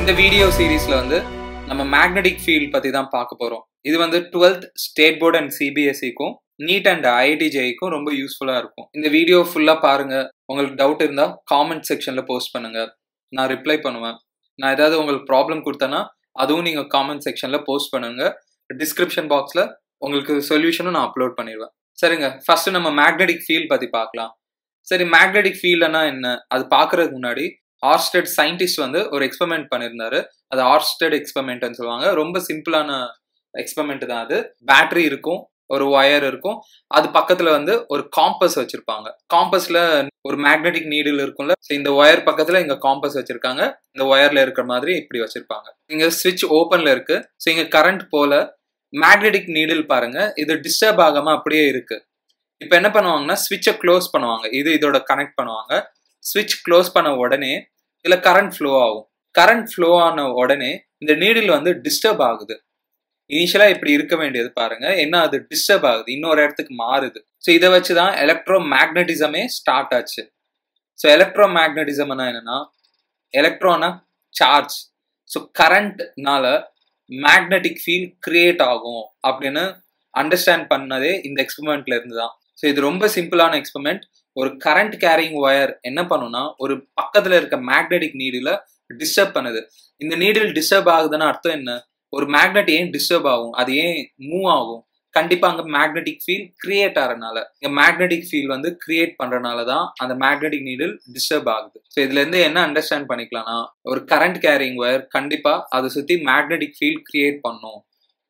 இந்த வீடியோ சீரீஸ்ல வந்து நம்ம மேக்னெட்டிக் ஃபீல்ட் பத்தி தான் பார்க்க போறோம் இது வந்து டுவெல்த் ஸ்டேட் போர்ட் அண்ட் சிபிஎஸ்சிக்கும் நீட் அண்ட் ஐஐடிஜேக்கும் ரொம்ப யூஸ்ஃபுல்லா இருக்கும் இந்த வீடியோ ஃபுல்லா பாருங்க உங்களுக்கு டவுட் இருந்தா காமெண்ட் செக்ஷன்ல போஸ்ட் பண்ணுங்க நான் ரிப்ளை பண்ணுவேன் நான் ஏதாவது உங்களுக்கு ப்ராப்ளம் கொடுத்தேன்னா அதுவும் நீங்க காமெண்ட் செக்ஷன்ல போஸ்ட் பண்ணுங்க டிஸ்கிரிப்ஷன் பாக்ஸ்ல உங்களுக்கு சொல்யூஷனும் நான் அப்லோட் பண்ணிடுவேன் சரிங்க ஃபர்ஸ்ட் நம்ம மேக்னெட்டிக் ஃபீல்ட் பத்தி பார்க்கலாம் சரி மேக்னெட்டிக் ஃபீல்ட்னா என்ன அது பார்க்கறதுக்கு முன்னாடி ஆர்ஸ்டெட் சயின்டிஸ்ட் வந்து ஒரு எக்ஸ்பெரிமெண்ட் பண்ணியிருந்தாரு அது ஆர்ஸ்டெட் எக்ஸ்பெரிமெண்ட்னு சொல்லுவாங்க ரொம்ப சிம்பிளான எக்ஸ்பெரிமெண்ட் தான் அது பேட்டரி இருக்கும் ஒரு ஒயர் இருக்கும் அது பக்கத்துல வந்து ஒரு காம்பஸ் வச்சிருப்பாங்க காம்பஸ்ல ஒரு மேக்னெட்டிக் நீடில் இருக்கும்ல So, இந்த ஒயர் பக்கத்துல இங்க காம்பஸ் வச்சிருக்காங்க இந்த ஒயர்ல இருக்கிற மாதிரி இப்படி வச்சிருப்பாங்க இங்க ஸ்விட்ச் ஓப்பன்ல இருக்கு ஸோ இங்க கரண்ட் போல மேக்னெட்டிக் நீடில் பாருங்க இது டிஸ்டர்ப் ஆகாம அப்படியே இருக்கு இப்போ என்ன பண்ணுவாங்கன்னா ஸ்விட்சை க்ளோஸ் பண்ணுவாங்க இது இதோட கனெக்ட் பண்ணுவாங்க ஸ்விட்ச் க்ளோஸ் பண்ண உடனே இதில் கரண்ட் ஃப்ளோ ஆகும் கரண்ட் ஃப்ளோ ஆன உடனே இந்த நீடில் வந்து டிஸ்டர்ப் ஆகுது இனிஷியலாக இப்படி இருக்க வேண்டியது பாருங்க என்ன அது டிஸ்டர்ப் ஆகுது இன்னொரு இடத்துக்கு மாறுது ஸோ இதை வச்சு தான் எலக்ட்ரோ மேக்னட்டிசமே ஸ்டார்ட் ஆச்சு ஸோ எலக்ட்ரோ மேக்னட்டிசம்னா என்னன்னா எலக்ட்ரானா சார்ஜ் ஸோ கரண்ட்னால மேக்னெட்டிக் ஃபீல்ட் கிரியேட் ஆகும் அப்படின்னு அண்டர்ஸ்டாண்ட் பண்ணதே இந்த எக்ஸ்பெரிமெண்ட்ல இருந்து தான் ஸோ இது ரொம்ப சிம்பிளான எக்ஸ்பெரிமெண்ட் ஒரு கரண்ட் கேரிங் ஒயர் என்ன பண்ணும்னா ஒரு பக்கத்துல இருக்க மேக்னெட்டிக் நீடில டிஸ்டர்ப் பண்ணுது இந்த நீடில் டிஸ்டர்ப் ஆகுதுன்னு அர்த்தம் என்ன ஒரு மேக்னெட் ஏன் டிஸ்டர்ப் ஆகும் அது ஏன் மூவ் ஆகும் கண்டிப்பா அங்க மேக்னெட்டிக் ஃபீல்ட் கிரியேட் ஆகிறனால இங்க மேக்னெட்டிக் ஃபீல்ட் வந்து கிரியேட் பண்றனால தான் அந்த மேக்னெட்டிக் நீடில் டிஸ்டர்ப் ஆகுது ஸோ இதுல இருந்து என்ன அண்டர்ஸ்டாண்ட் பண்ணிக்கலாம்னா ஒரு கரண்ட் கேரிங் ஒயர் கண்டிப்பா அதை சுத்தி மேக்னெட்டிக் ஃபீல்ட் கிரியேட் பண்ணும்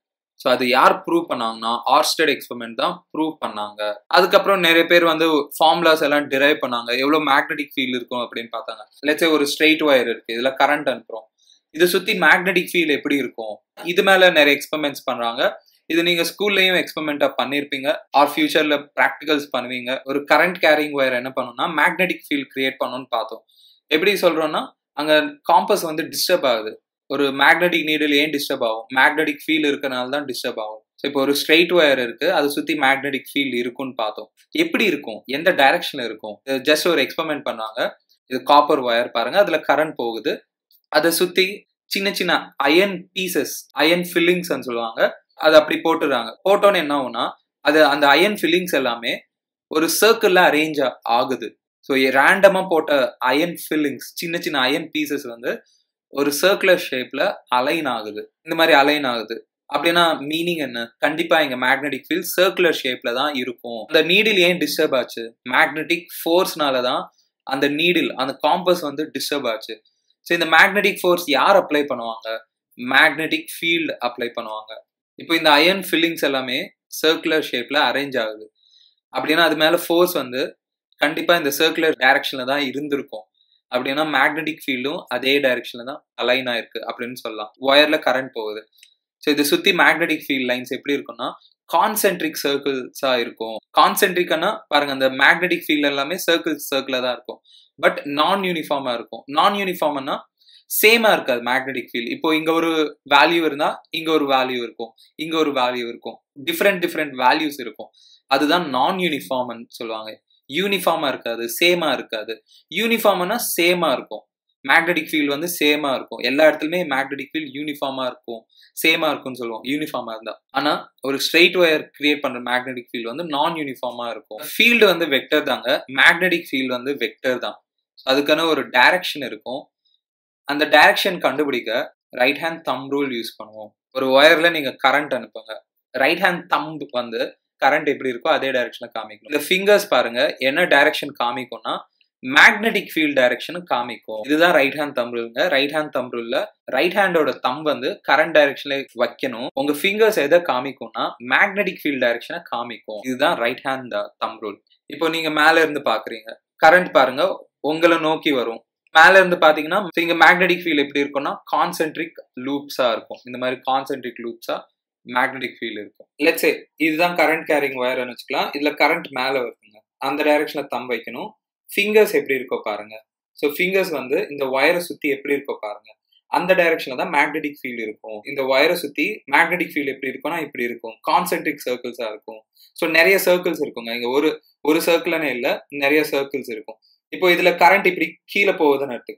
ஸோ அது யார் ப்ரூவ் பண்ணாங்கன்னா ஆர்ஸ்டட் எக்ஸ்பெரிமெண்ட் தான் ப்ரூவ் பண்ணாங்க அதுக்கப்புறம் நிறைய பேர் வந்து ஃபார்முலாஸ் எல்லாம் டிரைவ் பண்ணாங்க எவ்வளோ மேக்னெட்டிக் ஃபீல்ட் இருக்கும் அப்படின்னு பார்த்தாங்க லெட்ஸே ஒரு ஸ்ட்ரெயிட் ஒயர் இருக்கு இதுல கரண்ட் அனுப்புறோம் இதை சுத்தி மேக்னெட்டிக் ஃபீல் எப்படி இருக்கும் இது மேல நிறைய எக்ஸ்பெரிமெண்ட்ஸ் பண்றாங்க இது நீங்க ஸ்கூல்லயும் எக்ஸ்பெரிமெண்டா பண்ணிருப்பீங்க ஆர் ஃபியூச்சர்ல ப்ராக்டிகல்ஸ் பண்ணுவீங்க ஒரு கரண்ட் கேரிங் ஒயர் என்ன பண்ணும்னா மேக்னெட்டிக் ஃபீல் கிரியேட் பண்ணணும்னு பார்த்தோம் எப்படி சொல்றோம்னா அங்க காம்பஸ் வந்து டிஸ்டர்ப் ஆகுது ஒரு மேக்னெட்டிக் நீடில் ஏன் டிஸ்டர்ப் ஆகும் மேக்னெட்டிக் ஃபீல் இருக்கனால தான் டிஸ்டர்ப் ஆகும் ஸோ இப்போ ஒரு ஸ்ட்ரெயிட் ஒயர் இருக்கு அதை சுத்தி மேக்னெட்டிக் ஃபீல் இருக்கும்னு பார்த்தோம் எப்படி இருக்கும் எந்த டைரக்ஷன்ல இருக்கும் ஜஸ்ட் ஒரு எக்ஸ்பெரிமெண்ட் பண்ணாங்க இது காப்பர் ஒயர் பாருங்க அதுல கரண்ட் போகுது அதை சுத்தி சின்ன சின்ன அயன் பீசஸ் அயன் ஃபில்லிங்ஸ் சொல்லுவாங்க அது அப்படி போட்டுறாங்க போட்டோன்னு என்ன ஆகும்னா அது அந்த அயன் ஃபில்லிங்ஸ் எல்லாமே ஒரு சர்க்கிள்ல அரேஞ்ச் ஆகுது ஸோ ரேண்டமா போட்ட அயன் ஃபில்லிங்ஸ் சின்ன சின்ன அயன் பீசஸ் வந்து ஒரு சர்க்குலர் ஷேப்ல அலைன் ஆகுது இந்த மாதிரி அலைன் ஆகுது அப்படின்னா மீனிங் என்ன கண்டிப்பா இங்க மேக்னெட்டிக் ஃபீல்ட் சர்க்குலர் ஷேப்ல தான் இருக்கும் அந்த நீடில் ஏன் டிஸ்டர்ப் ஆச்சு மேக்னெட்டிக் ஃபோர்ஸ்னால தான் அந்த நீடில் அந்த காம்பஸ் வந்து டிஸ்டர்ப் ஆச்சு ஸோ இந்த மேக்னெட்டிக் ஃபோர்ஸ் யார் அப்ளை பண்ணுவாங்க மேக்னெட்டிக் ஃபீல்டு அப்ளை பண்ணுவாங்க இப்போ இந்த அயன் ஃபில்லிங்ஸ் எல்லாமே சர்க்குலர் ஷேப்ல அரேஞ்ச் ஆகுது அப்படின்னா அது மேல ஃபோர்ஸ் வந்து கண்டிப்பா இந்த சர்க்குலர் டைரக்ஷன்ல தான் இருந்திருக்கும் அப்படின்னா மேக்னெட்டிக் ஃபீல்டும் அதே டைரக்ஷன்ல தான் அலைன் ஆயிருக்கு அப்படின்னு சொல்லலாம் ஒயர்ல கரண்ட் போகுது ஸோ இதை சுத்தி மேக்னெட்டிக் ஃபீல்ட் லைன்ஸ் எப்படி இருக்கும்னா கான்சென்ட்ரிக் சர்க்கிள்ஸா இருக்கும் கான்சென்ட்ரிக்னா பாருங்க அந்த மேக்னெட்டிக் ஃபீல்ட் எல்லாமே சர்க்கிள் சர்க்கிளா தான் இருக்கும் பட் நான் யூனிஃபார்மா இருக்கும் நான் யூனிஃபார்ம்னா சேமா இருக்காது மேக்னெட்டிக் ஃபீல்ட் இப்போ இங்க ஒரு வேல்யூ இருந்தா இங்க ஒரு வேல்யூ இருக்கும் இங்க ஒரு வேல்யூ இருக்கும் டிஃப்ரெண்ட் டிஃப்ரெண்ட் வேல்யூஸ் இருக்கும் அதுதான் நான் யூனிஃபார்ம்னு சொல்லுவாங்க யூனிஃபார்மா இருக்காது சேமா இருக்காது யூனிஃபார்ம்னா சேமா இருக்கும் மேக்னெட்டிக் ஃபீல்ட் வந்து சேமா இருக்கும் எல்லா இடத்துலயுமே மேக்னெட்டிக் ஃபீல்ட் யூனிஃபார்மா இருக்கும் சேமா இருக்கும்னு சொல்லுவோம் யூனிஃபார்மா இருந்தா ஆனா ஒரு ஸ்ட்ரெயிட் ஒயர் கிரியேட் பண்ற மேக்னெட்டிக் ஃபீல்ட் வந்து நான் யூனிஃபார்மா இருக்கும் ஃபீல்டு வந்து வெக்டர் தாங்க மேக்னெட்டிக் ஃபீல்ட் வந்து வெக்டர் தான் அதுக்கான ஒரு டைரக்ஷன் இருக்கும் அந்த டைரக்ஷன் கண்டுபிடிக்க right hand thumb rule use பண்ணுவோம் ஒரு ஒயர்ல நீங்க கரண்ட் அனுப்புங்க ரைட் ஹேண்ட் தம்ப் வந்து கரண்ட் எப்படி இருக்கோ அதே டைரக்ஷன்ல காமிக்கும் இந்த ஃபிங்கர்ஸ் பாருங்க என்ன டைரக்ஷன் காமிக்கும்னா மேக்னெட்டிக் ஃபீல்ட் டைரக்ஷன் காமிக்கும் இதுதான் ரைட் ஹேண்ட் தம் ரூலுங்க ரைட் ஹேண்ட் தம் ரூல்ல ரைட் ஹேண்டோட தம் வந்து கரண்ட் டைரக்ஷன்ல வைக்கணும் உங்க ஃபிங்கர்ஸ் எதை காமிக்கும்னா மேக்னெட்டிக் ஃபீல்ட் டைரக்ஷனை காமிக்கும் இதுதான் ரைட் ஹேண்ட் தம் ரூல் இப்போ நீங்க மேல இருந்து பாக்குறீங்க கரண்ட் பாருங்க உங்களை நோக்கி வரும் மேல இருந்து பாத்தீங்கன்னா இங்க மேக்னெட்டிக் ஃபீல் எப்படி இருக்கும்னா கான்சென்ட்ரிக் லூப்ஸா இருக்கும் இந்த மாதிரி கான்சென்ட்ரிக் லூப்ஸா மேக்னெட்டிக் ஃபீல் இருக்கும் லெட்ஸே இதுதான் கரண்ட் கேரிங் ஒயர்னு வச்சுக்கலாம் இதுல கரண்ட் மேல வருதுங்க அந்த டைரக்ஷன்ல தம் வைக்கணும் ஃபிங்கர்ஸ் எப்படி இருக்கோ பாருங்க ஸோ ஃபிங்கர்ஸ் வந்து இந்த ஒயரை சுத்தி எப்படி இருக்கோ பாருங்க அந்த டைரக்ஷன்ல தான் மேக்னெட்டிக் ஃபீல்ட் இருக்கும் இந்த ஒயரை சுத்தி மேக்னெட்டிக் ஃபீல்ட் எப்படி இருக்கும்னா இப்படி இருக்கும் கான்சென்ட்ரிக் சர்க்கிள்ஸா இருக்கும் ஸோ நிறைய சர்க்கிள்ஸ் இருக்குங்க இங்க ஒரு ஒரு சர்க்கிள்னே இல்லை நிறைய சர்க்கிள்ஸ் இருக்கும் இப்போ இதுல கரண்ட் இப்படி கீழே போகுதுன்னு எடுத்துக்கலாம்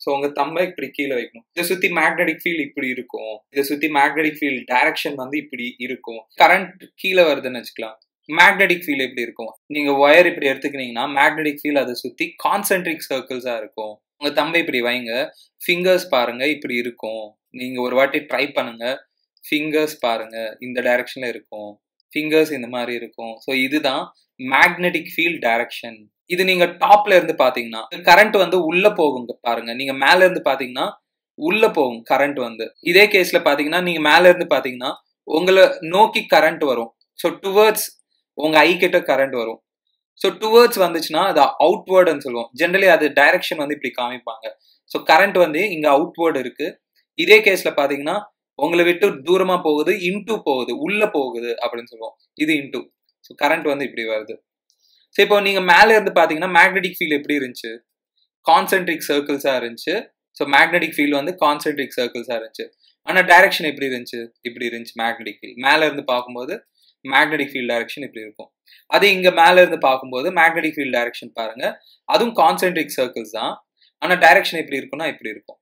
ஸோ உங்க தம்பை இப்படி கீழே வைக்கணும் இதை சுத்தி மேக்னெட்டிக் ஃபீல்ட் இப்படி இருக்கும் இதை சுத்தி மேக்னெட்டிக் ஃபீல்ட் டைரக்ஷன் வந்து இப்படி இருக்கும் கரண்ட் கீழே வருதுன்னு வச்சுக்கலாம் மேக்னெட்டிக் ஃபீல் எப்படி இருக்கும் நீங்க ஒயர் இப்படி எடுத்துக்கிட்டீங்கன்னா மேக்னெட்டிக் ஃபீல் அதை சுத்தி கான்சென்ட்ரிக் சர்க்கிள்ஸா இருக்கும் உங்க தம்பை இப்படி வைங்க ஃபிங்கர்ஸ் பாருங்க இப்படி இருக்கும் நீங்க ஒரு வாட்டி ட்ரை பண்ணுங்க ஃபிங்கர்ஸ் பாருங்க இந்த டைரக்ஷன்ல இருக்கும் ஃபிங்கர்ஸ் இந்த மாதிரி இருக்கும் ஸோ இதுதான் மேக்னெட்டிக் ஃபீல்ட் டைரக்ஷன் இது நீங்க டாப்ல இருந்து பாத்தீங்கன்னா கரண்ட் வந்து உள்ள போகுங்க பாருங்க நீங்க மேல இருந்து பாத்தீங்கன்னா உள்ள போகும் கரண்ட் வந்து இதே கேஸ்ல பாத்தீங்கன்னா நீங்க மேல இருந்து பாத்தீங்கன்னா உங்களை நோக்கி கரண்ட் வரும் ஸோ டுவர்ட்ஸ் உங்க ஐ கிட்ட கரண்ட் வரும் ஸோ டுவர்ட்ஸ் வந்துச்சுன்னா அது அவுட்வேர்டுன்னு சொல்லுவோம் ஜென்ரலி அது டைரக்ஷன் வந்து இப்படி காமிப்பாங்க ஸோ கரண்ட் வந்து இங்க அவுட்வேர்டு இருக்கு இதே கேஸ்ல பாத்தீங்கன்னா உங்களை விட்டு தூரமா போகுது இன்டூ போகுது உள்ள போகுது அப்படின்னு சொல்லுவோம் இது இன்டூ ஸோ கரண்ட் வந்து இப்படி வருது ஸோ இப்போ நீங்க மேல இருந்து பாத்தீங்கன்னா மேக்னெட்டிக் ஃபீல் எப்படி இருந்துச்சு கான்சென்ட்ரிக் சர்க்கிள்ஸா இருந்துச்சு ஸோ மேக்னெட்டிக் ஃபீல் வந்து கான்சென்ட்ரிக் சர்க்கிள்ஸா இருந்துச்சு ஆனா டைரக்ஷன் எப்படி இருந்துச்சு இப்படி இருந்துச்சு மேக்னெட்டிக் ஃபீல் மேல இருந்து பார்க்கும்போது மேக்னெட்டிக் ஃபீல்ட் டைரக்ஷன் இப்படி இருக்கும் அது இங்க மேல இருந்து பார்க்கும்போது மேக்னெட்டிக் ஃபீல்ட் டைரக்ஷன் பாருங்க அதுவும் கான்சென்ட்ரிக் சர்க்கிள்ஸ் தான் ஆனா டைரக்ஷன் எப்படி இருக்கும்னா இப்படி இருக்கும்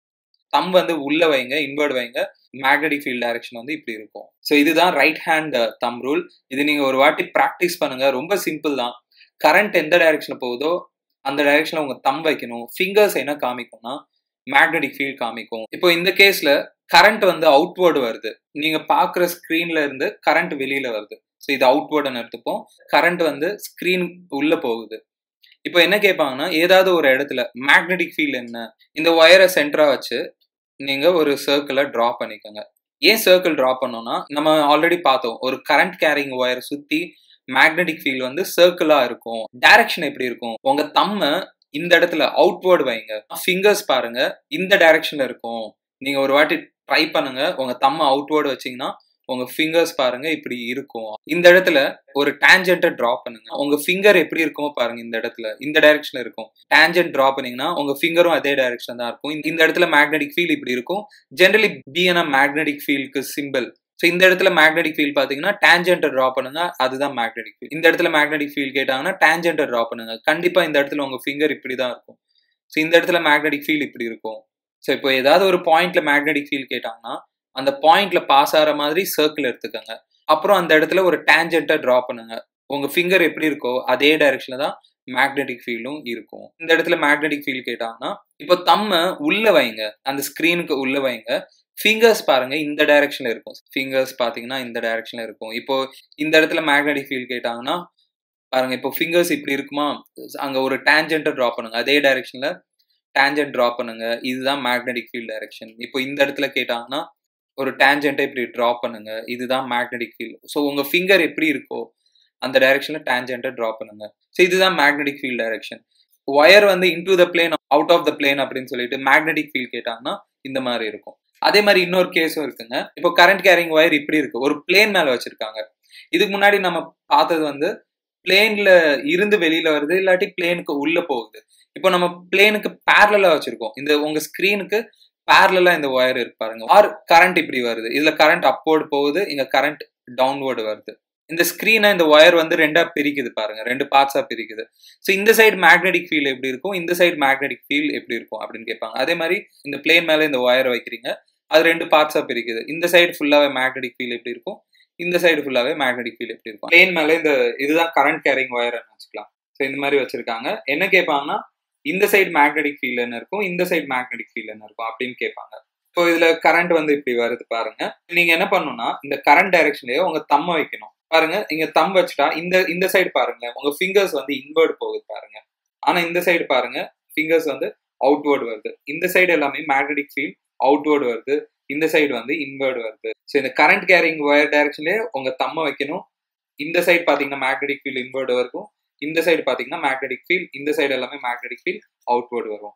தம் வந்து உள்ள வைங்க இன்வர்ட் வைங்க மேக்னெட்டிக் ஃபீல்ட் டைரக்ஷன் வந்து இப்படி இருக்கும் ஸோ இதுதான் ரைட் ஹேண்ட் தம் ரூல் இது நீங்க ஒரு வாட்டி ப்ராக்டிஸ் பண்ணுங்க ரொம்ப சிம்பிள் தான் கரண்ட் எந்த டைரக்ஷன்ல போகுதோ அந்த டைரக்ஷன்ல உங்க தம் வைக்கணும் ஃபிங்கர்ஸ் என்ன காமிக்கும்னா மேக்னெட்டிக் ஃபீல்ட் காமிக்கும் இப்போ இந்த கேஸ்ல கரண்ட் வந்து அவுட்வேர்டு வருது நீங்க பாக்குற ஸ்கிரீன்ல இருந்து கரண்ட் வெளியில வருது ஸோ இது அவுட்வேர்டுன்னு எடுத்துப்போம் கரண்ட் வந்து ஸ்கிரீன் உள்ள போகுது இப்போ என்ன கேட்பாங்கன்னா ஏதாவது ஒரு இடத்துல மேக்னெட்டிக் ஃபீல்ட் என்ன இந்த ஒயரை சென்டரா வச்சு நீங்க ஒரு சர்க்கிளை டிரா பண்ணிக்கோங்க ஏன் சர்க்கிள் டிரா பண்ணோம்னா நம்ம ஆல்ரெடி பார்த்தோம் ஒரு கரண்ட் கேரிங் ஒயரை சுத்தி மேக்னெட்டிக் ஃபீல்ட் வந்து சர்க்கிளா இருக்கும் டைரக்ஷன் எப்படி இருக்கும் உங்க தம்ம இந்த இடத்துல அவுட்வேர்டு வைங்க ஃபிங்கர்ஸ் பாருங்க இந்த டைரக்ஷன்ல இருக்கும் நீங்க ஒரு வாட்டி ட்ரை பண்ணுங்க உங்க தம்ம அவுட்வேர்டு வச்சீங்கன்னா உங்க ஃபிங்கர்ஸ் பாருங்க இப்படி இருக்கும் இந்த இடத்துல ஒரு டேஞ்சென்ட்டை டிரா பண்ணுங்க உங்க ஃபிங்கர் எப்படி இருக்குமோ பாருங்க இந்த இடத்துல இந்த டைரக்ஷன்ல இருக்கும் டேஞ்சென்ட் டிரா பண்ணீங்கன்னா உங்க ஃபிங்கரும் அதே டைரக்ஷன் தான் இருக்கும் இந்த இடத்துல மேக்னெட்டிக் ஃபீல் இப்படி இருக்கும் ஜென்ரலி பிஎன மேக்னெட்டிக் ஃபீல்க்கு சிம்பிள் ஸோ இந்த இடத்துல மேக்னெட்டிக் ஃபீல் பார்த்தீங்கன்னா டேஞ்சென்ட்டை ட்ரா பண்ணுங்க அதுதான் மேக்னெட்டிக் ஃபீல் இந்த இடத்துல மேக்னெட்டிக் ஃபீல் கேட்டாங்கன்னா டேஞ்சென்ட்டை ட்ரா பண்ணுங்க கண்டிப்பாக இந்த இடத்துல உங்க ஃபிங்கர் இப்படி தான் இருக்கும் ஸோ இந்த இடத்துல மேக்னெட்டிக் ஃபீல் இப்படி இருக்கும் ஸோ இப்போ ஏதாவது ஒரு பாயிண்ட்ல மேக்னெட்டிக் ஃபீல் கேட்டாங்கன்னா அந்த பாயிண்ட்ல பாஸ் ஆகிற மாதிரி சர்க்கிள் எடுத்துக்கோங்க அப்புறம் அந்த இடத்துல ஒரு டேஞ்சென்ட்டை ட்ரா பண்ணுங்க உங்க ஃபிங்கர் எப்படி இருக்கோ அதே டைரக்ஷன்ல தான் மேக்னெட்டிக் ஃபீலும் இருக்கும் இந்த இடத்துல மேக்னெட்டிக் ஃபீல் கேட்டாங்கன்னா இப்போ தம்ம உள்ள வைங்க அந்த ஸ்க்ரீனுக்கு உள்ள வைங்க ஃபிங்கர்ஸ் பாருங்க இந்த டைரக்ஷன்ல இருக்கும் ஃபிங்கர்ஸ் பாத்தீங்கன்னா இந்த டைரக்ஷன்ல இருக்கும் இப்போ இந்த இடத்துல மேக்னெட்டிக் ஃபீல் கேட்டாங்கன்னா பாருங்க இப்போ ஃபிங்கர்ஸ் இப்படி இருக்குமா அங்க ஒரு டேஞ்சென்ட்டை ட்ரா பண்ணுங்க அதே டைரக்ஷன்ல டேஞ்சென்ட் ட்ரா பண்ணுங்க இதுதான் மேக்னெட்டிக் ஃபீல்ட் டைரக்ஷன் இப்போ இந்த இடத்துல கேட்டாங்கன்னா ஒரு டேஞ்சென்ட்டை இப்படி ட்ரா பண்ணுங்க இதுதான் மேக்னெட்டிக் ஃபீல்ட் ஸோ உங்க ஃபிங்கர் எப்படி இருக்கோ அந்த டைரக்ஷன்ல டேஞ்சென்ட்டை ட்ரா பண்ணுங்க ஸோ இதுதான் மேக்னெட்டிக் ஃபீல்ட் டைரக்ஷன் ஒயர் வந்து into the plane out of the plane அப்படின்னு சொல்லிட்டு மேக்னெட்டிக் ஃபீல்ட் கேட்டாங்கன்னா இந்த மாதிரி இருக்கும் அதே மாதிரி இன்னொரு கேஸும் இருக்குங்க இப்போ கரண்ட் கேரிங் ஒயர் இப்படி இருக்கு ஒரு பிளேன் மேல வச்சிருக்காங்க இதுக்கு முன்னாடி நம்ம பார்த்தது வந்து பிளேன்ல இருந்து வெளியில வருது இல்லாட்டி பிளேனுக்கு உள்ள போகுது இப்போ நம்ம பிளேனுக்கு பேரலா வச்சிருக்கோம் இந்த உங்க ஸ்கிரீனுக்கு பேரலா இந்த ஒயர் இருக்கு பாருங்க ஆர் கரண்ட் இப்படி வருது இதுல கரண்ட் அப்வோர்டு போகுது இங்க கரண்ட் டவுன்வோர்டு வருது இந்த ஸ்கிரீனை இந்த ஒயர் வந்து ரெண்டா பிரிக்குது பாருங்க ரெண்டு பார்ட்ஸா பிரிக்குது ஸோ இந்த சைடு மேக்னெட்டிக் ஃபீல் எப்படி இருக்கும் இந்த சைடு மேக்னெட்டிக் ஃபீல் எப்படி இருக்கும் அப்படின்னு கேட்பாங்க அதே மாதிரி இந்த பிளேன் மேல இந்த ஒயர் வைக்கிறீங்க அது ரெண்டு பார்ட்ஸா பிரிக்குது இந்த சைடு ஃபுல்லாவே மேக்னெட்டிக் ஃபீல் எப்படி இருக்கும் இந்த சைடு ஃபுல்லாவே மேக்னெட்டிக் ஃபீல் எப்படி இருக்கும் பிளேன் மேல இந்த இதுதான் கரண்ட் கேரிங் ஒயர் வச்சுக்கலாம் ஸோ இந்த மாதிரி வச்சிருக்காங்க என்ன கேட்பாங்கன்னா இந்த சைடு மேக்னெட்டிக் ஃபீல் என்ன இருக்கும் இந்த சைடு மேக்னெட்டிக் ஃபீல் என்ன இருக்கும் அப்படின்னு கேட்பாங்க ஸோ இதுல கரண்ட் வந்து இப்படி வருது பாருங்க நீங்க என்ன பண்ணணும்னா இந்த கரண்ட் டைரக்ஷன்லயே உங்க தம்ம வைக்கணும் பாருங்க இங்க தம் வச்சுட்டா இந்த இந்த சைடு பாருங்களேன் உங்க ஃபிங்கர்ஸ் வந்து இன்வர்டு போகுது பாருங்க ஆனா இந்த சைடு பாருங்க ஃபிங்கர்ஸ் வந்து அவுட்வேர்டு வருது இந்த சைடு எல்லாமே மேக்னெட்டிக் ஃபீல்ட் அவுட்வேர்டு வருது இந்த சைடு வந்து இன்வர்டு வருது ஸோ இந்த கரண்ட் கேரிங் ஒயர் டைரக்ஷன்லயே உங்க தம்ம வைக்கணும் இந்த சைடு பாத்தீங்கன்னா மேக்னெட்டிக் ஃபீல்ட் இன்வர்டு இருக்கும் இந்த சைடு பாத்தீங்கன்னா மேக்னெட்டிக் ஃபீல்ட் இந்த சைடு எல்லாமே மேக்னெட்டிக் ஃபீல்ட் அவுட்வேர்டு வரும்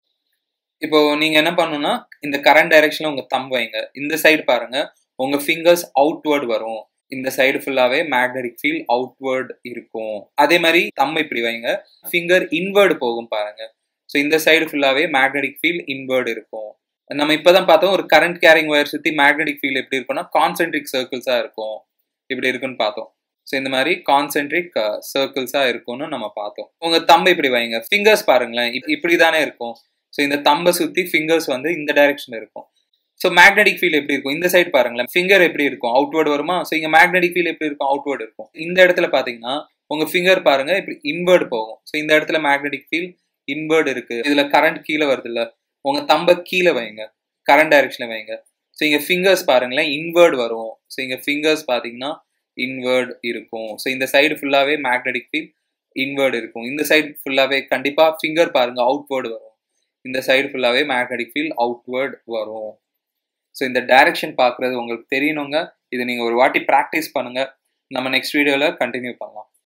இப்போ நீங்க என்ன பண்ணணும்னா இந்த கரண்ட் டைரக்ஷன்ல உங்க தம் வைங்க இந்த சைடு பாருங்க உங்க ஃபிங்கர்ஸ் அவுட்வேர்டு வரும் இந்த சைடு ஃபுல்லாவே மேக்னெட்டிக் ஃபீல் அவுட்வேர்ட் இருக்கும் அதே மாதிரி தம் இப்படி வைங்க ஃபிங்கர் இன்வேர்டு போகும் பாருங்க ஸோ இந்த சைடு ஃபுல்லாவே மேக்னெட்டிக் ஃபீல் இன்வேர்டு இருக்கும் நம்ம இப்பதான் பார்த்தோம் ஒரு கரண்ட் கேரிங் ஒயர் சுத்தி மேக்னெட்டிக் ஃபீல் எப்படி இருக்கும்னா கான்சென்ட்ரிக் சர்க்கிள்ஸா இருக்கும் இப்படி இருக்குன்னு பார்த்தோம் ஸோ இந்த மாதிரி கான்சென்ட்ரிக் சர்க்கிள்ஸா இருக்கும்னு நம்ம பார்த்தோம் உங்க தம்பு இப்படி வைங்க ஃபிங்கர்ஸ் பாருங்களேன் இப்படி தானே இருக்கும் ஸோ இந்த தம்பை சுற்றி ஃபிங்கர்ஸ் வந்து இந்த டைரக்ஷன் இருக்கும் ஸோ மேக்னெட்டிக் ஃபீல் எப்படி இருக்கும் இந்த சைடு பாருங்களேன் ஃபிங்கர் எப்படி இருக்கும் அவுட்வேர்டு வருமா ஸோ இங்கே மேக்னெட்டிக் ஃபீல் எப்படி இருக்கும் அவுட்வேர்டு இருக்கும் இந்த இடத்துல பார்த்தீங்கன்னா உங்கள் ஃபிங்கர் பாருங்க இப்படி இன்வேர்டு போகும் ஸோ இந்த இடத்துல மேக்னெட்டிக் ஃபீல் இன்வேர்டு இருக்கு இதில் கரண்ட் கீழே வருது இல்லை உங்கள் தம்பை கீழே வைங்க கரண்ட் டைரக்ஷனில் வைங்க ஸோ இங்கே ஃபிங்கர்ஸ் பாருங்களேன் இன்வேர்டு வரும் ஸோ இங்கே ஃபிங்கர்ஸ் பார்த்தீங்கன்னா இன்வேர்டு இருக்கும் ஸோ இந்த சைடு ஃபுல்லாகவே மேக்னெட்டிக் ஃபீல் இன்வேர்டு இருக்கும் இந்த சைடு ஃபுல்லாகவே கண்டிப்பாக ஃபிங்கர் பாருங்க அவுட்வேர்டு வரும் இந்த சைடு ஃபுல்லாகவே மேக்னெட்டிக் ஃபீல் அவுட்வேர்டு வரும் ஸோ இந்த டைரக்ஷன் பார்க்குறது உங்களுக்கு தெரியணுங்க இதை நீங்கள் ஒரு வாட்டி ப்ராக்டிஸ் பண்ணுங்கள் நம்ம நெக்ஸ்ட் வீடியோவில் கண்டினியூ பண்ணலாம்